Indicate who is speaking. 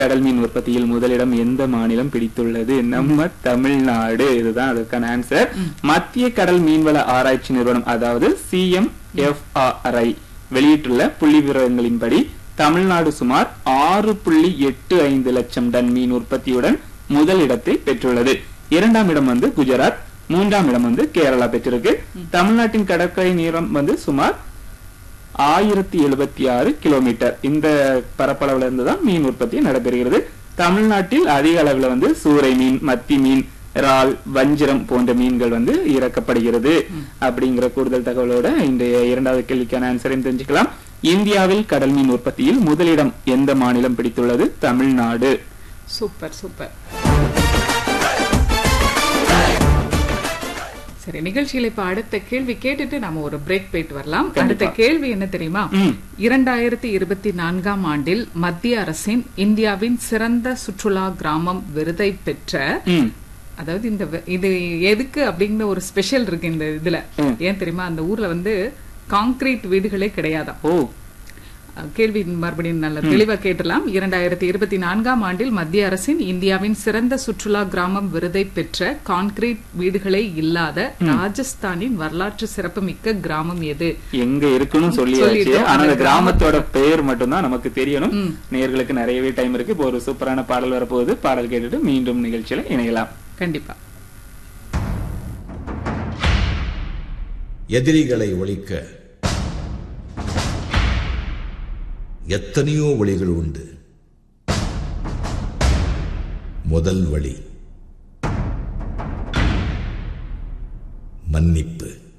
Speaker 1: கடல் மீன் உற்பத்தியில் முதலிடம் எந்த மாநிலம் பிடித்துள்ளது நம்ம தமிழ்நாடு இதுதான் அதுக்கான ஆன்சர் மத்திய கடல் மீன்வள ஆராய்ச்சி நிறுவனம் அதாவது சிஎம்எஃப்ஆர்ஐ வெளியிட்டுள்ள புள்ளி விவரங்களின்படி தமிழ்நாடு சுமார் ஆறு புள்ளி எட்டு ஐந்து லட்சம் டன் மீன் உற்பத்தியுடன் முதலிடத்தை பெற்றுள்ளது இரண்டாம் இடம் வந்து குஜராத் மூன்றாம் இடம் வந்து கேரளா பெற்றிருக்கு தமிழ்நாட்டின் கடற்கரை நீளம் வந்து சுமார் ஆயிரத்தி எழுபத்தி ஆறு கிலோமீட்டர் இந்த பரப்பளவுல இருந்து தான் மீன் உற்பத்தி நடைபெறுகிறது தமிழ்நாட்டில் அதிக அளவுல வந்து சூறை மீன் மத்தி மீன் இறால் வஞ்சிரம் போன்ற மீன்கள் வந்து இறக்கப்படுகிறது அப்படிங்கிற கூடுதல் தகவலோட இன்றைய இரண்டாவது கேள்விக்கான ஆன்சரையும் தெரிஞ்சுக்கலாம் இந்தியாவில் கடல் மீன் உற்பத்தியில் முதலிடம் எந்த மாநிலம் பிடித்துள்ளது தமிழ்நாடு
Speaker 2: சூப்பர் சூப்பர் சரி நிகழ்ச்சியில இப்ப அடுத்த கேள்வி கேட்டுட்டு நாம ஒரு பிரேக் போயிட்டு வரலாம் அடுத்த கேள்வி என்ன தெரியுமா
Speaker 1: ம்.
Speaker 2: இரண்டாயிரத்தி இருபத்தி நான்காம் ஆண்டில் மத்திய அரசின் இந்தியாவின் சிறந்த சுற்றுலா கிராமம் விருதை பெற்ற
Speaker 1: ம்
Speaker 2: அதாவது இந்த வி- இது எதுக்கு அப்படிங்கிற ஒரு ஸ்பெஷல் இருக்கு இந்த இதுல
Speaker 1: ம்.
Speaker 2: ஏன் தெரியுமா அந்த ஊர்ல வந்து கான்கிரீட் வீடுகளே கிடையாதாம்
Speaker 1: ஓ
Speaker 2: அஹ் கேள்வி மறுபடியும் நல்ல தெளிவா கேட்டலாம் இரண்டாயிரத்தி இருபத்தி நான்காம் ஆண்டில் மத்திய அரசின் இந்தியாவின் சிறந்த சுற்றுலா கிராமம் விருதை பெற்ற கான்கிரீட் வீடுகளே இல்லாத ராஜஸ்தானின் வரலாற்று சிறப்புமிக்க கிராமம் எது
Speaker 1: எங்க இருக்குன்னு சொல்லியாச்சு
Speaker 2: சொல்லிட்டோம்.
Speaker 1: ஆனா அந்த
Speaker 2: அந்த
Speaker 1: கிராமத்தோட பெயர் மட்டும்தான் நமக்கு தெரியணும் நேர்களுக்கு நிறையவே டைம் இருக்கு இப்போ ஒரு சூப்பரான பாடல் வரப்போகுது பாடல் கேட்டுட்டு மீண்டும் நிகழ்ச்சியில இணையலாம்
Speaker 2: கண்டிப்பா
Speaker 3: எதிரிகளை ஒழிக்க எத்தனையோ வழிகள் உண்டு முதல் வழி மன்னிப்பு